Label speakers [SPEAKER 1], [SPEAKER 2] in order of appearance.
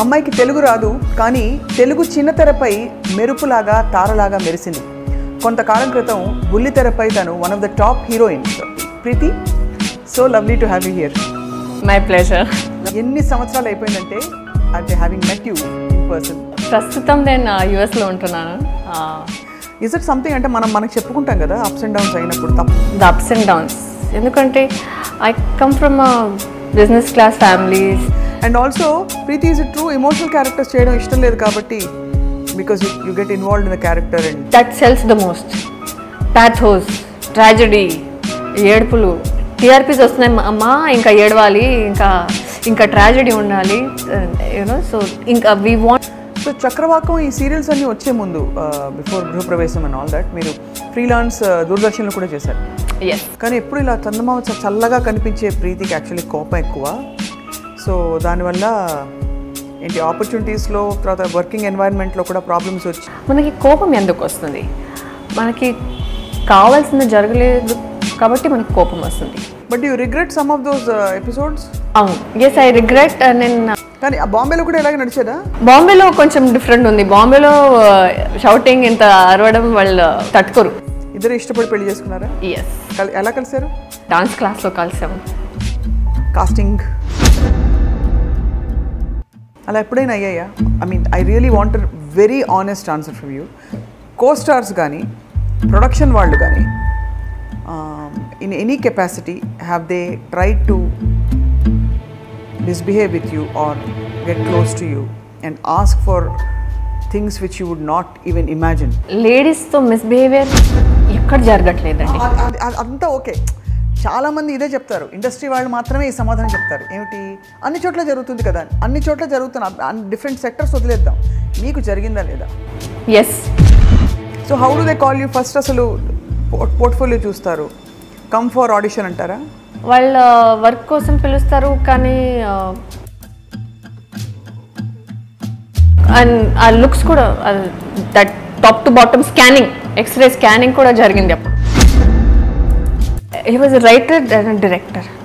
[SPEAKER 1] అమ్మాయికి తెలుగు రాదు కానీ తెలుగు చిన్నతెరపై మెరుపులాగా తారలాగా మెరిసింది కొంతకాలం క్రితం బుల్లితెరపై తను one of the top heroines Preethi so lovely to have you here
[SPEAKER 2] my pleasure
[SPEAKER 1] ఎన్ని సంవత్సరాలు అయిపోయిందంటే అంటే having met you in person
[SPEAKER 2] ప్రస్తుతం నేను యుఎస్లో ఉంటున్నాను
[SPEAKER 1] ఇస్ ఇట్ సంథింగ్ అంటే మనం మనకు చెప్పుకుంటాం కదా అప్స్ అండ్ డౌన్స్ అయినప్పుడు తప్ప
[SPEAKER 2] ద అప్స్ అండ్ డౌన్స్ ఎందుకంటే I come from business class families
[SPEAKER 1] and also Preethi is true emotional characters చేయడం ఇష్టం లేదు కాబట్టి because you get involved in the character and
[SPEAKER 2] that sells the most pathos tragedy ఏడుపులు TRPs వస్తున్నాయి "మా- అమ్మా ఇంకా ఏడవాలి ఇంకా ఇంకా ట్రాజడీ ఉండాలి యూనో సో ఇంకా వీ వాంట్
[SPEAKER 1] సో చక్రవాకం ఈ సీరియల్స్ అన్నీ వచ్చే ముందు before Gruhapravesam and all that మీరు ఫ్రీలాన్స్ దూరదర్శన్లో కూడా చేశారు
[SPEAKER 2] ఎస్
[SPEAKER 1] కానీ ఎప్పుడు ఇలా చందమామ చ- చల్లగా కనిపించే ప్రీతికి యాక్చువల్లీ కోపం ఎక్కువ సో దానివల్ల ఏంటి ఆపర్చునిటీస్లో తర్వాత వర్కింగ్ ఎన్వైరన్మెంట్లో కూడా ప్రాబ్లమ్స్ వచ్చి
[SPEAKER 2] మనకి కోపం ఎందుకు వస్తుంది మనకి కావాల్సింది జరగలేదు కాబట్టి మనకి కోపం వస్తుంది
[SPEAKER 1] but you regret some of those episodes
[SPEAKER 2] అవును ఎస్ ఐ రిగ్రెట్ నేను
[SPEAKER 1] కానీ ఆ బాంబేలో కూడా ఇలాగే నడిచేదా
[SPEAKER 2] బాంబేలో కొంచెం డిఫరెంట్ ఉంది బాంబేలో షౌటింగ్ ఇంత అరవడం వాళ్ళు తట్టుకోరు
[SPEAKER 1] ఇద్దరు ఇష్టపడి పెళ్లి చేసుకున్నారా
[SPEAKER 2] ఎస్
[SPEAKER 1] కల్- ఎలా కలిసారు
[SPEAKER 2] డాన్స్ క్లాస్లో కలిసాము
[SPEAKER 1] కాస్టింగ్ అలా ఎప్పుడైనా అయ్యాయా I mean I really want very honest answer from you co stars కానీ ప్రొడక్షన్ వాళ్ళు కానీ in any capacity have they try to misbehave with you or get close to you and ask for things which you would not even imagine.
[SPEAKER 2] లేడీస్తో misbehaviour ఎక్కడ జరగట్లేదండి
[SPEAKER 1] అది- అది- అది- అదంతా ఓకే చాలామంది ఇదే చెప్తారు ఇండస్ట్రీ వాళ్ళు మాత్రమే ఈ సమాధానం చెప్తారు ఏమిటి అన్ని చోట్ల జరుగుతుంది కదా అన్ని చోట్ల జరుగుతున్న డిఫరెంట్ సెక్టర్స్ వదిలేద్దాం మీకు జరిగిందా లేదా
[SPEAKER 2] yes
[SPEAKER 1] so how do they call you first అసలు పోర్ట్ఫోలియో చూస్తారు కమ్ ఫర్ ఆడిషన్ అంటారా
[SPEAKER 2] వాళ్ళ వర్క్ కోసం పిలుస్తారు కానీ అండ్ ఆ లుక్స్ కూడా that top to bottom scanning X ray scanning కూడా జరిగింది అప్పుడు he was writer and director